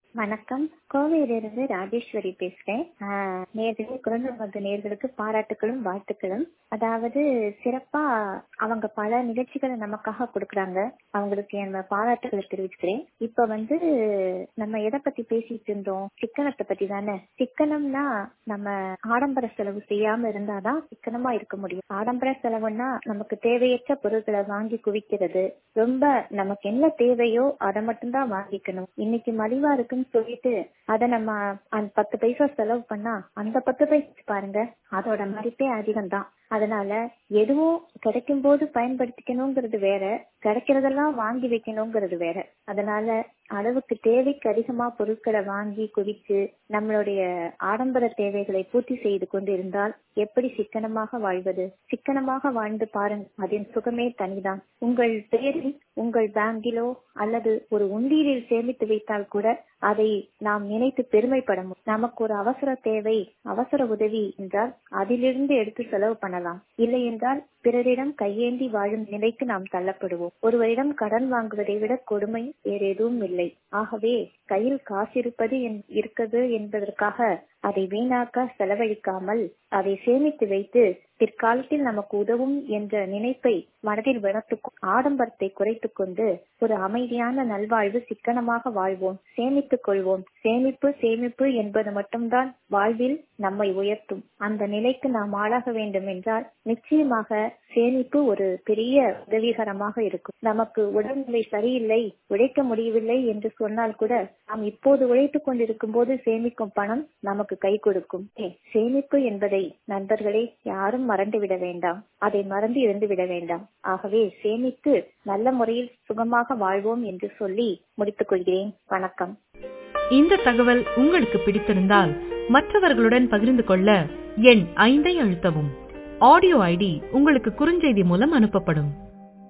வணக்கம் கோவையிலிருந்து ராஜேஸ்வரி பேசுறேன் ஆஹ் நேர்களே குரல் வந்து நேர்களுக்கு பாராட்டுகளும் வாழ்த்துக்களும் அதாவது சிறப்பா அவங்க பல நிகழ்ச்சிகளை நமக்காக கொடுக்கறாங்க அவங்களுக்கு என் பாராட்டுகளை தெரிவிச்சுக்கிறேன் இப்ப வந்து நம்ம எதை பத்தி பேசிட்டு இருந்தோம் சிக்கனத்தை பத்தி தானே சிக்கனம்னா நம்ம ஆடம்பர செலவு செய்யாம இருந்தாதான் சிக்கனமா இருக்க முடியும் ஆடம்பர செலவுன்னா நமக்கு தேவையற்ற பொருட்களை வாங்கி குவிக்கிறது ரொம்ப நமக்கு என்ன தேவையோ அதை மட்டும்தான் வாங்கிக்கணும் இன்னைக்கு மலிவா இருக்குன்னு சொல்லிட்டு அதை நம்ம அந்த பத்து பைசா செலவு பண்ணா அந்த பத்து பைசா பாருங்க அதோட மதிப்பே அதிகம்தான் அதனால எதுவும் கிடைக்கும் போது பயன்படுத்திக்கணுங்கிறது வேற கிடைக்கிறதெல்லாம் வாங்கி வைக்கணுங்கிறது வேற அதனால அளவுக்கு தேவைக்கு அதிகமா பொருட்களை வாங்கி குவிச்சு நம்மளுடைய ஆடம்பர தேவைகளை பூர்த்தி செய்து கொண்டு இருந்தால் எப்படி சிக்கனமாக வாழ்வது சிக்கனமாக வாழ்ந்து பாருங்க அதன் சுகமே தனிதான் உங்கள் பெயரில் உங்கள் பேங்கிலோ அல்லது ஒரு உண்டியலில் சேமித்து வைத்தால் கூட அதை நாம் நினைத்து பெருமைப்பட முடியும் நமக்கு ஒரு அவசர தேவை அவசர உதவி என்றால் அதிலிருந்து எடுத்து செலவு பண்ணலாம் இல்லை என்றால் பிறரிடம் கையேந்தி வாழும் நிலைக்கு நாம் தள்ளப்படுவோம் ஒருவரிடம் கடன் வாங்குவதை விட கொடுமை வேற எதுவும் இல்லை ஆகவே கையில் காசு இருப்பது இருக்கிறது என்பதற்காக அதை வீணாக்க செலவழிக்காமல் அதை சேமித்து வைத்து பிற்காலத்தில் நமக்கு உதவும் என்ற நினைப்பை மனதில் வளர்த்து ஆடம்பரத்தை குறைத்துக் கொண்டு ஒரு அமைதியான நல்வாழ்வு சிக்கனமாக வாழ்வோம் சேமித்துக் கொள்வோம் சேமிப்பு சேமிப்பு என்பது மட்டும்தான் வாழ்வில் நம்மை உயர்த்தும் அந்த நிலைக்கு நாம் ஆளாக வேண்டும் என்றால் நிச்சயமாக சேமிப்பு ஒரு பெரிய உதவிகரமாக இருக்கும் நமக்கு உடல்நிலை சரியில்லை உழைக்க முடியவில்லை என்று சொன்னால் கூட நாம் இப்போது உழைத்துக் கொண்டிருக்கும் போது சேமிக்கும் பணம் நமக்கு கை கொடுக்கும் சேமிப்பு என்பதை நண்பர்களே யாரும் மறந்துவிட வேண்டாம் அதை மறந்து இருந்து விட வேண்டாம் ஆகவே சேமித்து நல்ல முறையில் சுகமாக வாழ்வோம் என்று சொல்லி முடித்துக் கொள்கிறேன் வணக்கம் இந்த தகவல் உங்களுக்கு பிடித்திருந்தால் மற்றவர்களுடன் பகிர்ந்து கொள்ள எண் ஐந்தை அழுத்தவும் ஆடியோ ஐடி உங்களுக்கு குறுஞ்செய்தி மூலம் அனுப்பப்படும்